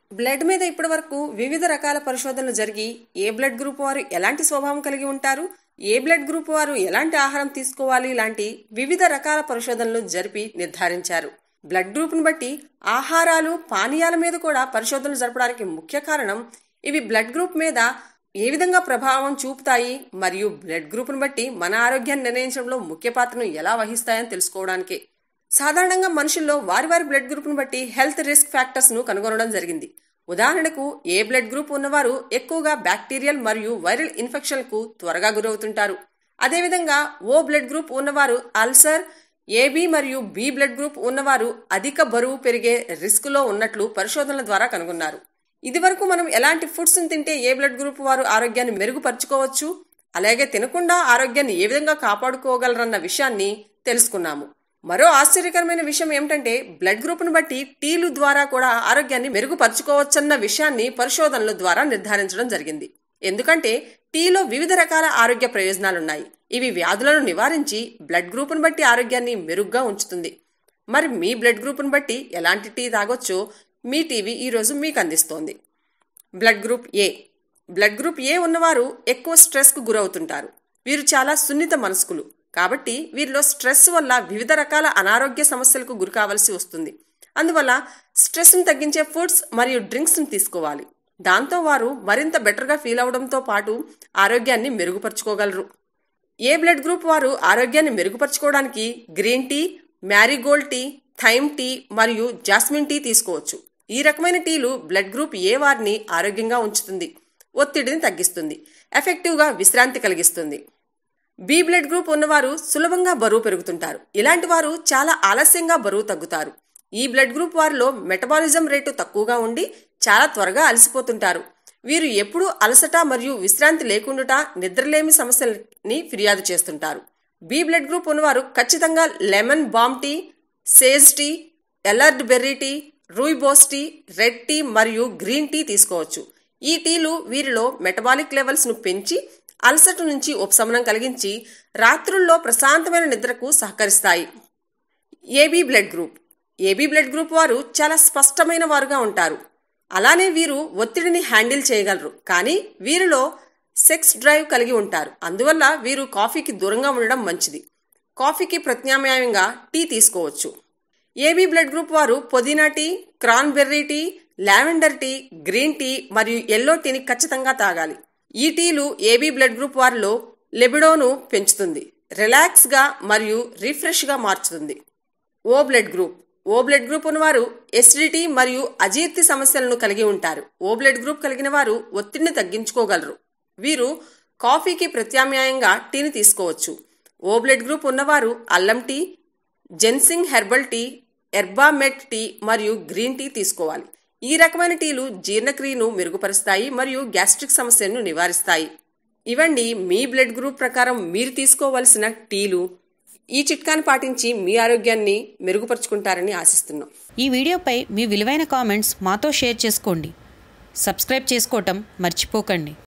blood మీద ఇప్పటి వరకు వివిధ రకాల పరిశోధనలు జరిగి ఏ బ్లడ్ గ్రూప్ వారు ఎలాంటి స్వభావం కలిగి ఉంటారు ఏ బ్లడ్ గ్రూప్ వారు ఎలాంటి ఆహారం తీసుకోవాలి లాంటి వివిధ రకాల పరిశోధనలు జరిపి నిర్ధారించారు బ్లడ్ గ్రూప్ను బట్టి ఆహారాలు పానీయాల మీద కూడా పరిశోధనలు జరపడానికి ముఖ్య కారణం ఇవి బ్లడ్ గ్రూప్ మీద ఏ విధంగా ప్రభావం చూపుతాయి మరియు బ్లడ్ గ్రూప్ను బట్టి మన ఆరోగ్యాన్ని నిర్ణయించడంలో ముఖ్య పాత్రను ఎలా వహిస్తాయని తెలుసుకోవడానికే సాధారణంగా మనుషుల్లో వారి వారి బ్లడ్ గ్రూప్ను బట్టి హెల్త్ రిస్క్ ఫ్యాక్టర్స్ ను కనుగొనడం జరిగింది ఉదాహరణకు ఏ బ్లడ్ గ్రూప్ ఉన్నవారు ఎక్కువగా బ్యాక్టీరియల్ మరియు వైరల్ ఇన్ఫెక్షన్లకు త్వరగా గురవుతుంటారు అదేవిధంగా ఓ బ్లడ్ గ్రూప్ ఉన్నవారు అల్సర్ ఏబి మరియు బి బ్లడ్ గ్రూప్ ఉన్నవారు అధిక బరువు పెరిగే రిస్క్ లో ఉన్నట్లు పరిశోధనల ద్వారా కనుగొన్నారు ఇదివరకు మనం ఎలాంటి ఫుడ్స్ తింటే ఏ బ్లడ్ గ్రూప్ వారు ఆరోగ్యాన్ని మెరుగుపరుచుకోవచ్చు అలాగే తినకుండా ఆరోగ్యాన్ని ఏ విధంగా కాపాడుకోగలరన్న విషయాన్ని తెలుసుకున్నాము మరో ఆశ్చర్యకరమైన విషయం ఏమిటంటే బ్లడ్ గ్రూప్ను బట్టి టీలు ద్వారా కూడా ఆరోగ్యాన్ని మెరుగుపరుచుకోవచ్చన్న విషయాన్ని పరిశోధనల ద్వారా నిర్ధారించడం జరిగింది ఎందుకంటే టీలో వివిధ రకాల ఆరోగ్య ప్రయోజనాలున్నాయి ఇవి వ్యాధులను నివారించి బ్లడ్ గ్రూప్ను బట్టి ఆరోగ్యాన్ని మెరుగ్గా ఉంచుతుంది మరి మీ బ్లడ్ గ్రూప్ను బట్టి ఎలాంటి టీ తాగొచ్చో మీ టీవీ ఈరోజు మీకు అందిస్తోంది blood group A blood group A ఉన్నవారు ఎక్కువ స్ట్రెస్కు గురవుతుంటారు వీరు చాలా సున్నిత మనస్కులు కాబట్టి వీరిలో స్ట్రెస్ వల్ల వివిధ రకాల అనారోగ్య సమస్యలకు గురి కావలసి వస్తుంది అందువల్ల స్ట్రెస్ను తగ్గించే ఫుడ్స్ మరియు డ్రింక్స్ను తీసుకోవాలి దాంతో వారు మరింత బెటర్గా ఫీల్ అవడంతో పాటు ఆరోగ్యాన్ని మెరుగుపరుచుకోగలరు ఏ బ్లడ్ గ్రూప్ వారు ఆరోగ్యాన్ని మెరుగుపరుచుకోవడానికి green tea marigold tea thyme tea మరియు జాస్మిన్ టీ తీసుకోవచ్చు ఈ రకమైన టీలు బ్లడ్ గ్రూప్ ఏ వారిని ఆరోగ్యంగా ఉంచుతుంది ఒత్తిడిని తగ్గిస్తుంది ఎఫెక్టివ్గా విశ్రాంతి కలిగిస్తుంది బి బ్లడ్ గ్రూప్ ఉన్నవారు సులభంగా బరువు పెరుగుతుంటారు ఇలాంటి వారు చాలా ఆలస్యంగా బరువు తగ్గుతారు ఈ బ్లడ్ గ్రూప్ వారిలో మెటబాలిజం రేటు తక్కువగా ఉండి చాలా త్వరగా అలసిపోతుంటారు వీరు ఎప్పుడూ అలసట మరియు విశ్రాంతి లేకుండా నిద్రలేమి సమస్యలని ఫిర్యాదు చేస్తుంటారు బి బ్లడ్ గ్రూప్ ఉన్నవారు ఖచ్చితంగా lemon balm tea sage tea elderberry tea rooibos tea red tea మరియు గ్రీన్ టీ తీసుకోవచ్చు ఈ టీలు వీరిలో మెటబాలిక్ లెవెల్స్ ను పెంచి అలసట నుంచి ఉపశమనం కలిగించి రాత్రుల్లో ప్రశాంతమైన నిద్రకు సహకరిస్తాయి AB blood group AB blood group వారు చాలా స్పష్టమైన వారుగా ఉంటారు అలానే వీరు ఒత్తిడిని హ్యాండిల్ చేయగలరు కానీ వీరిలో సెక్స్ డ్రైవ్ కలిగి ఉంటారు అందువల్ల వీరు కాఫీకి దూరంగా ఉండడం మంచిది కాఫీకి ప్రత్యామ్నాయంగా టీ తీసుకోవచ్చు ఏబీ బ్లడ్ గ్రూప్ వారు పుదీనా tea cranberry tea lavender tea green tea మరియు ఎల్లో టీని ఖచ్చితంగా తాగాలి ఈ టీలు ఏబీ బ్లడ్ గ్రూప్ వారిలో లెబిడోను పెంచుతుంది రిలాక్స్గా మరియు రిఫ్రెష్గా మార్చుతుంది O blood group O blood group ఉన్నవారు ఎసిడిటీ మరియు అజీర్తి సమస్యలను కలిగి ఉంటారు ఓ బ్లడ్ గ్రూప్ కలిగిన వారు ఒత్తిడిని తగ్గించుకోగలరు వీరు కాఫీకి ప్రత్యామ్నాయంగా టీని తీసుకోవచ్చు ఓ బ్లడ్ గ్రూప్ ఉన్నవారు అల్లం tea ginseng herbal tea yerba mate tea మరియు గ్రీన్ టీ తీసుకోవాలి ఈ రకమైన టీలు జీర్ణక్రియను మెరుగుపరుస్తాయి మరియు గ్యాస్ట్రిక్ సమస్యను నివారిస్తాయి ఇవండి మీ బ్లడ్ గ్రూప్ ప్రకారం మీరు తీసుకోవలసిన టీలు ఈ చిట్కాను పాటించి మీ ఆరోగ్యాన్ని మెరుగుపరుచుకుంటారని ఆశిస్తున్నాం ఈ వీడియోపై మీ విలువైన కామెంట్స్ మాతో షేర్ చేసుకోండి సబ్స్క్రైబ్ చేసుకోవటం మర్చిపోకండి